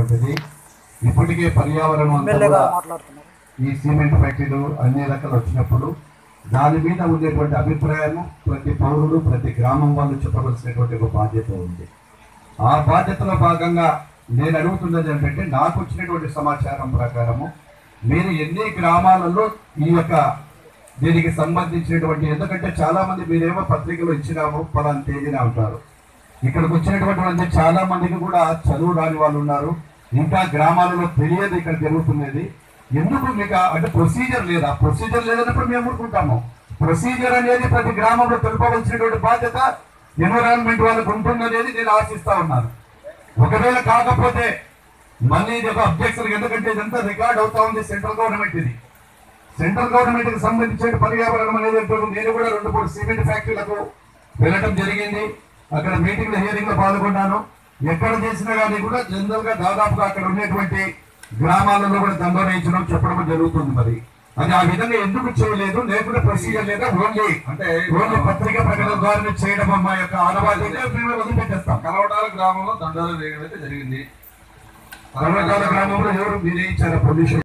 అనేటువంటిది ఇప్పటికే పర్యావరణం అంతా ఎమ్మెల్యే కూడా గారు మాట్లాడుతున్నారు ఈ సిమెంట్ ఫ్యాక్టరీలు అన్ని రకాలు వచ్చినప్పుడు దాని మీద ఉండేటువంటి అభిప్రాయము ప్రతి పౌరుడు ప్రతి గ్రామం వాళ్ళు చెప్పవలసినటువంటి ఒక బాధ్యత ఉంది ఆ బాధ్యతలో భాగంగా నేను అడుగుతున్నది ఏంటంటే నాకు వచ్చినటువంటి సమాచారం ప్రకారము మీరు ఎన్ని గ్రామాలలో ఈ యొక్క దీనికి సంబంధించినటువంటి ఎందుకంటే చాలా మంది మీరేమో పత్రికలు ఇచ్చినాము పలానా తేదీన అంటారు ఇక్కడికి వచ్చినటువంటి మంది చాలా మందికి కూడా చదువు రాని వాళ్ళు ఉన్నారు ఇంకా గ్రామాలలో తెలియదు ఇక్కడ జరుగుతున్నది ఎందుకు మీకు ఆ- అంటే ప్రొసీజర్ లేదా ప్రొసీజర్ లేదన్నప్పుడు మేము ఊరుకుంటాము ప్రొసీజర్ అనేది ప్రతి గ్రామంలో తెలుపవలసినటువంటి బాధ్యత ఎన్విరాన్మెంట్ వాళ్ళకు ఉంటుందనేది నేను ఆశిస్తా ఉన్నాను ఒకవేళ కాకపోతే మళ్ళీ ఇది ఒక అబ్జెక్షన్ ఎందుకంటే ఇదంతా రికార్డ్ అవుతా ఉంది సెంట్రల్ గవర్నమెంట్ ఇది సెంట్రల్ గవర్నమెంట్ కి సంబంధించిన పర్యావరణం అనేది ఉంటుంది. నేను కూడా రెండు మూడు సిమెంట్ ఫ్యాక్టరీలకు వెళ్ళడం జరిగింది అక్కడ మీటింగ్ హియరింగ్ లో పాల్గొన్నాను ఎక్కడ చేసినా కానీ కూడా జనరల్ గా దాదాపుగా అక్కడ ఉన్నటువంటి గ్రామాలలో కూడా దండం వేయించడం చెప్పడం జరుగుతుంది మరి అది ఆ విధంగా ఎందుకు చేయలేదు లేకుంటే ప్రొసీజర్ లేదా ఓన్లీ అంటే ఓన్లీ పత్రిక ప్రకటన ద్వారా చేయడం మా యొక్క ఆనవాళ్ళు మేము వదిలిపెట్టేస్తాం కలవటాల గ్రామంలో దండాలు వేయడం అయితే జరిగింది కర్ణకాల గ్రామంలో ఎవరు మీరే ఇచ్చారా పొల్యూషన్